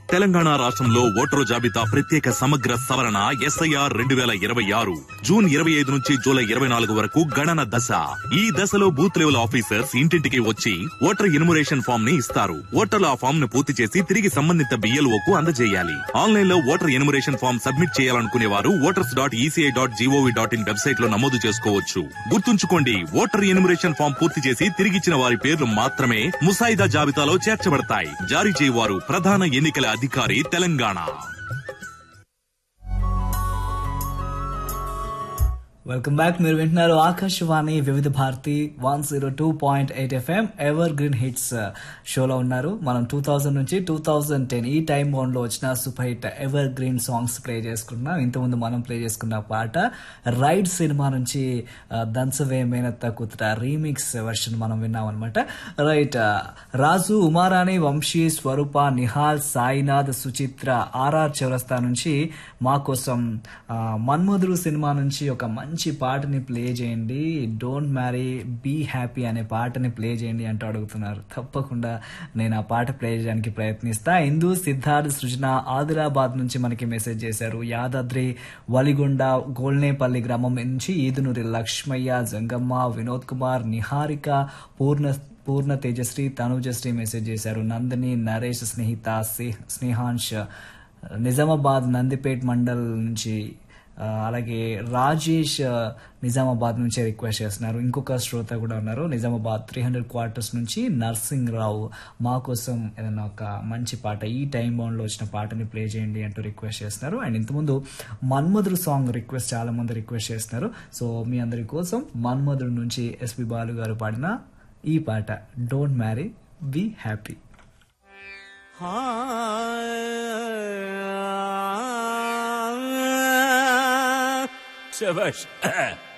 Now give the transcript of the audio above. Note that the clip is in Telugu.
తెలంగాణ రాష్ట్రంలో ఓటరు జాబితా ప్రత్యేక సమగ్ర సవరణ ఎస్ఐఆర్ రెండు వేల ఇరవై ఆరు జూన్ ఇరవై ఐదు నుంచి జూలై ఇరవై నాలుగు వరకు గణన దశ ఈ దశలో బూత్ లెవెల్ ఆఫీసర్స్ ఇంటింటికి వచ్చి ఓటర్ ఎన్యుమరేషన్ ఫామ్ ని ఇస్తారు ఓటర్లు ఆ ఫామ్ ను పూర్తి చేసి తిరిగి సంబంధిత బిఎల్ఓ కు అందజేయాలి ఆన్లైన్ లో ఓటర్ ఎన్యుమరేషన్ ఫామ్ సబ్మిట్ చేయాలనుకునే వారు voters dot ECI dot GOV dot in website లో నమోదు చేసుకోవచ్చు గుర్తుంచుకోండి ఓటర్ ఎన్యుమరేషన్ ఫామ్ పూర్తి చేసి తిరిగిచ్చిన వారి పేర్లు మాత్రమే ముసాయిదా జాబితాలో చేర్చబడతాయి జారీ చేయవారు ప్రధాన ఎన్నికల అధికారి తెలంగాణ వెల్కమ్ బ్యాక్ మీరు వింటున్నారు Akashvani Vividh Bharati one zero two point eight FM evergreen hits షోలో ఉన్నారు మనం టూ థౌజండ్ నుంచి టూ థౌజండ్ టెన్ ఈ టైం బౌండ్ లో వచ్చిన super hit evergreen songs play చేసుకున్నాం ఇంతకుముందు మనం ప్లే చేసుకున్న పాట రైడ్ సినిమా నుంచి ఆ, దంచవే మేనత్త కూతుట రీమిక్స్ వెర్షన్ మనం విన్నాం అనమాట రైట్ రాజు ఉమారాణి వంశీ స్వరూప నిహాల్ సాయినాథ్ సుచిత్ర ఆర్ఆర్ చౌరస్తా నుంచి మా కోసం ఆ, మన్మధురు సినిమా నుంచి ఒక మంచి పాటని ప్లే చేయండి డోంట్ మ్యారీ బీ హ్యాపీ అనే పాటని ప్లే చేయండి అంటూ అడుగుతున్నారు తప్పకుండా నేను ఆ పాట ప్లే చేయడానికి ప్రయత్నిస్తా ఇందు సిద్ధార్థ్ సృజన ఆదిలాబాద్ నుంచి మనకి మెసేజ్ చేశారు యాదాద్రి వలిగొండ గోల్నేపల్లి గ్రామం నుంచి ఈదునూరి లక్ష్మయ్య జంగమ్మ వినోద్ కుమార్ నిహారిక పూర్ణ పూర్ణ తేజశ్రీ తనుజశ్రీ మెసేజ్ చేశారు నందిని నరేష్ స్నేహిత స్నే- స్నేహాంశ్ నిజామాబాద్ నందిపేట్ మండల్ నుంచి ఆ, అలాగే రాజేష్ ఆ, నిజామాబాద్ నుంచి రిక్వెస్ట్ చేస్తున్నారు ఇంకొక శ్రోత కూడా ఉన్నారు నిజామాబాద్ త్రీ హండ్రెడ్ క్వార్టర్స్ నుంచి నర్సింగ్ రావు మా కోసం ఏదైనా ఒక మంచి పాట ఈ టైం బౌండ్లో వచ్చిన పాటని ప్లే చేయండి అంటూ రిక్వెస్ట్ చేస్తున్నారు అండ్ ఇంతకుముందు మన్మధుడు సాంగ్ రిక్వెస్ట్ చాలా మంది రిక్వెస్ట్ చేస్తున్నారు సో మీ అందరి కోసం మన్మధుడు నుంచి ఎస్పి బాలు గారు పాడిన ఈ పాట డోంట్ మ్యారీ బీ హ్యాపీ శభాష్